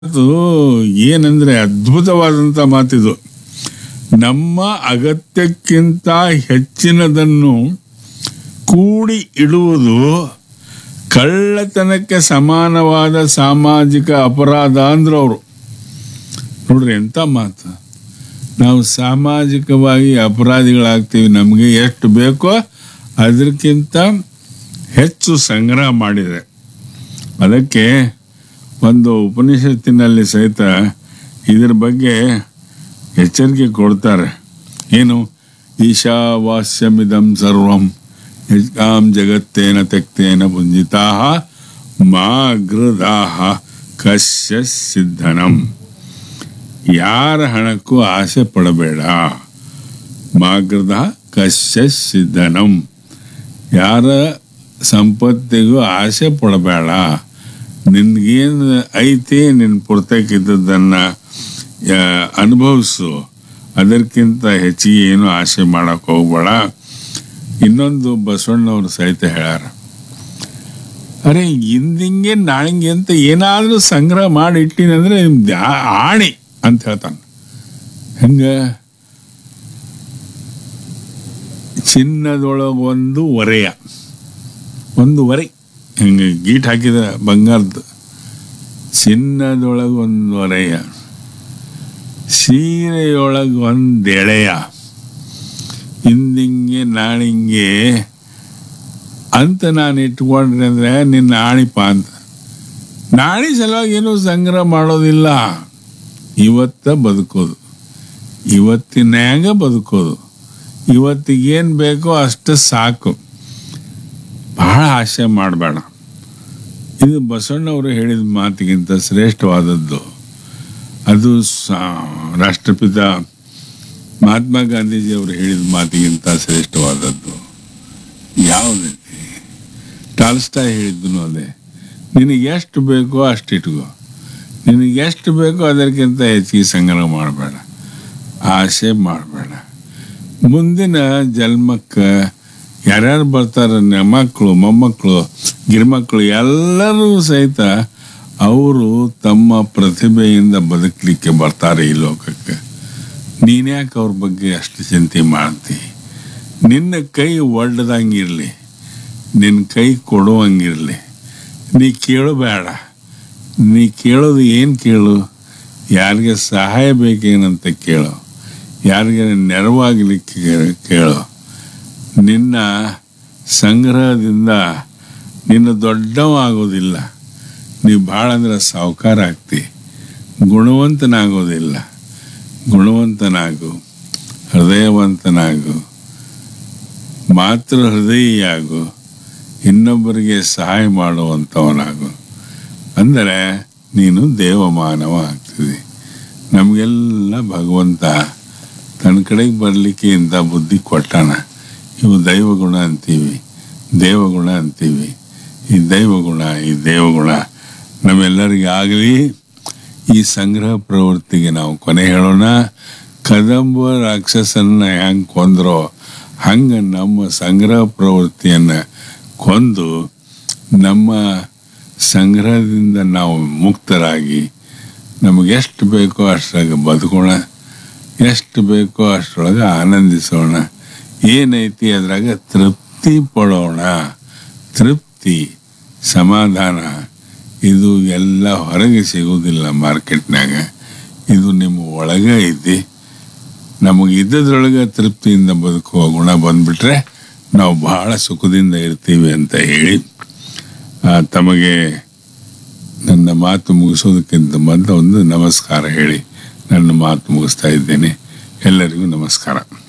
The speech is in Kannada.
ಅದು ಏನಂದ್ರೆ ಅದ್ಭುತವಾದಂಥ ಮಾತಿದು ನಮ್ಮ ಅಗತ್ಯಕ್ಕಿಂತ ಹೆಚ್ಚಿನದನ್ನು ಕೂಡಿ ಇಡುವುದು ಕಳ್ಳತನಕ್ಕೆ ಸಮಾನವಾದ ಸಾಮಾಜಿಕ ಅಪರಾಧ ಅಂದ್ರು ಅವರು ನೋಡ್ರಿ ಎಂಥ ಮಾತು ನಾವು ಸಾಮಾಜಿಕವಾಗಿ ಅಪರಾಧಿಗಳಾಗ್ತೀವಿ ನಮಗೆ ಎಷ್ಟು ಬೇಕೋ ಅದಕ್ಕಿಂತ ಹೆಚ್ಚು ಸಂಗ್ರಹ ಮಾಡಿದೆ ಅದಕ್ಕೆ ಒಂದು ಉಪನಿಷತ್ತಿನಲ್ಲಿ ಸಹಿತ ಇದ್ರ ಬಗ್ಗೆ ಎಚ್ಚರಿಕೆ ಕೊಡ್ತಾರೆ ಏನು ಈಶಾವಾಸ್ಯಮಿದಂ ಸರ್ವಂ ಯಜ್ಞಾಂ ಜಗತ್ತೇನ ತೆಕ್ತೇನ ಪುಂಜಿತಾ ಮಾ ಗೃದಾಹ ಕಶ್ಯ ಸಿದ್ಧನಂ ಯಾರ ಹಣಕ್ಕೂ ಆಸೆ ಪಡಬೇಡ ಮಾಗೃದ ಕಶ್ಯ ಸಿದ್ಧನಂ ಯಾರ ಸಂಪತ್ತಿಗೂ ಆಸೆ ಪಡಬೇಡ ನಿನ್ಗೇನು ಐತಿ ನಿನ್ನ ಪುರ್ತಕ್ಕಿದ್ದದನ್ನು ಅನುಭವಿಸು ಅದಕ್ಕಿಂತ ಹೆಚ್ಚಿಗೆ ಏನು ಆಸೆ ಮಾಡಕ್ಕೆ ಹೋಗ್ಬೇಡ ಇನ್ನೊಂದು ಬಸವಣ್ಣವ್ರು ಸಹಿತ ಹೇಳ್ಯಾರ ಅರೆ ಇಂದಿಂಗೆ ನಾಳಿಂಗೆ ಅಂತ ಏನಾದರೂ ಸಂಗ್ರಹ ಮಾಡಿ ಇಟ್ಟಿನಂದ್ರೆ ನಿಮ್ದು ಆ- ಆಣಿ ಅಂತ ಹೇಳ್ತಾನೆ ಹೆಂಗ ಚಿನ್ನದೊಳಗೊಂದು ಒರೆಯ ಒಂದು ಒರೆ ಹಿಂಗೆ ಗೀಟ್ ಹಾಕಿದ ಬಂಗಾರದ್ದು ಚಿನ್ನದೊಳಗೊಂದು ಒರೆಯ ಸೀರೆಯೊಳಗೆ ಒಂದು ಎಳೆಯ ಇಂದಿಂಗೆ ನಾಳಿಂಗೆ ಅಂತ ನಾನು ಇಟ್ಕೊಂಡ್ರೆ ಅಂದರೆ ನಿನ್ನ ಆಣಿಪ ಅಂತ ನಾಳೆ ಸಲುವಾಗಿ ಏನೂ ಸಂಗ್ರಹ ಮಾಡೋದಿಲ್ಲ ಇವತ್ತ ಬದುಕೋದು ಇವತ್ತಿನ್ಯಾಗ ಬದುಕೋದು ಇವತ್ತಿಗೇನು ಬೇಕೋ ಅಷ್ಟು ಸಾಕು ಬಹಳ ಆಸೆ ಮಾಡಬೇಡ ಇದು ಬಸವಣ್ಣವರು ಹೇಳಿದ ಮಾತಿಗಿಂತ ಶ್ರೇಷ್ಠವಾದದ್ದು ಅದು ಸ- ರಾಷ್ಟ್ರಪಿತ ಮಹಾತ್ಮ ಗಾಂಧೀಜಿ ಅವರು ಹೇಳಿದ ಮಾತಿಗಿಂತ ಶ್ರೇಷ್ಠವಾದದ್ದು ಯಾವುದೈತಿ ಟಾಲ್ಸ್ಟಾ ಹೇಳಿದ್ದು ಅದೇ ನಿನಗೆ ಎಷ್ಟು ಬೇಕೋ ಅಷ್ಟು ಇಟ್ಕೋ ನಿನಗೆ ಎಷ್ಟು ಬೇಕೋ ಅದಕ್ಕಿಂತ ಹೆಚ್ಚಿಗೆ ಸಂಗ್ರಹ ಮಾಡಬೇಡ ಆಸೆ ಮಾಡಬೇಡ ಮುಂದಿನ ಜನ್ಮಕ್ಕೆ ಯಾರ್ಯಾರು ಬರ್ತಾರೆ ಮಕ್ಕಳು ಮೊಮ್ಮಕ್ಕಳು ಗಿರ್ಮಕ್ಕಳು ಎಲ್ಲರೂ ಸಹಿತ ಅವರು ತಮ್ಮ ಪ್ರತಿಭೆಯಿಂದ ಬದುಕಲಿಕ್ಕೆ ಬರ್ತಾರೆ ಈ ಲೋಕಕ್ಕೆ ನೀನ್ಯಾಕೆ ಅವ್ರ ಬಗ್ಗೆ ಅಷ್ಟು ಚಿಂತೆ ಮಾಡ್ತಿ ನಿನ್ನ ಕೈ ಒಡ್ಡದಂಗಿರಲಿ ನಿನ್ನ ಕೈ ಕೊಡುವಂಗಿರಲಿ ನೀ ಕೇಳಬೇಡ ನೀ ಕೇಳೋದು ಏನು ಕೇಳು ಯಾರಿಗೆ ಸಹಾಯ ಬೇಕೇನಂತ ಕೇಳು ಯಾರಿಗೆ ನೆರವಾಗಲಿಕ್ಕೆ ಕೇ- ಕೇಳು ನಿನ್ನ ಸಂಗ್ರಹದಿಂದ ನಿನ್ನ ದೊಡ್ಡವ ಆಗೋದಿಲ್ಲ ನೀವು ಭಾಳ ಅಂದ್ರೆ ಸಾವುಕಾರ ಆಗ್ತಿ ಗುಣವಂತನಾಗೋದಿಲ್ಲ ಗುಣವಂತನಾಗು ಹೃದಯವಂತನಾಗು ಮಾತೃ ಹೃದಯಿಯಾಗು ಇನ್ನೊಬ್ಬರಿಗೆ ಸಹಾಯ ಮಾಡುವಂಥವನಾಗು ಅಂದರೆ ನೀನು ದೇವಮಾನವ ಆಗ್ತಿದೆ ನಮಗೆಲ್ಲ ಭಗವಂತ ತನ್ನ ಕಡೆಗೆ ಬರಲಿಕ್ಕೆ ಇಂಥ ಬುದ್ಧಿ ಕೊಟ್ಟಾನ ಇವು ದೈವಗುಣ ಅಂತೀವಿ ದೇವಗುಣ ಅಂತೀವಿ ಈ ದೈವಗುಣ ಈ ದೇವಗುಣ ನಮ್ಮೆಲ್ಲರಿಗೆ ಆಗಲಿ ಈ ಸಂಗ್ರಹ ಪ್ರವೃತ್ತಿಗೆ ನಾವು ಕೊನೆ ಹೇಳೋಣ ಕದಂಬ ರಾಕ್ಷಸನ್ನ ಹೆಂಗೆ ಕೊಂದ್ರೋ ಹಂಗೆ ನಮ್ಮ ಸಂಗ್ರಹ ಪ್ರವೃತ್ತಿಯನ್ನು ಕೊಂದು ನಮ್ಮ ಸಂಗ್ರಹದಿಂದ ನಾವು ಮುಕ್ತರಾಗಿ ನಮಗೆ ಎಷ್ಟು ಬೇಕೋ ಅಷ್ಟ್ರಾಗ ಬದುಕೋಣ ಎಷ್ಟು ಬೇಕೋ ಅಷ್ಟರೊಳಗೆ ಆನಂದಿಸೋಣ ಏನೈತಿ ಅದ್ರಾಗ ತೃಪ್ತಿ ಪಡೋಣ ತೃಪ್ತಿ ಸಮಾಧಾನ ಇದು ಎಲ್ಲ ಹೊರಗೆ ಸಿಗೋದಿಲ್ಲ ಮಾರ್ಕೆಟ್ನಾಗ ಇದು ನಿಮ್ಮ ಒಳಗೆ ಐತಿ ನಮಗೆ ಇದ್ದದ್ರೊಳಗೆ ತೃಪ್ತಿಯಿಂದ ಬದುಕುವ ಗುಣ ಬಂದ್ಬಿಟ್ರೆ ನಾವು ಬಹಳ ಸುಖದಿಂದ ಇರ್ತೀವಿ ಅಂತ ಹೇಳಿ ಆ, ತಮಗೆ ನನ್ನ ಮಾತು ಮುಗಿಸೋದಕ್ಕಿಂತ ಮೊದಲು ಒಂದು ನಮಸ್ಕಾರ ಹೇಳಿ ನನ್ನ ಮಾತು ಮುಗಿಸ್ತಾ ಇದ್ದೇನೆ ಎಲ್ಲರಿಗೂ ನಮಸ್ಕಾರ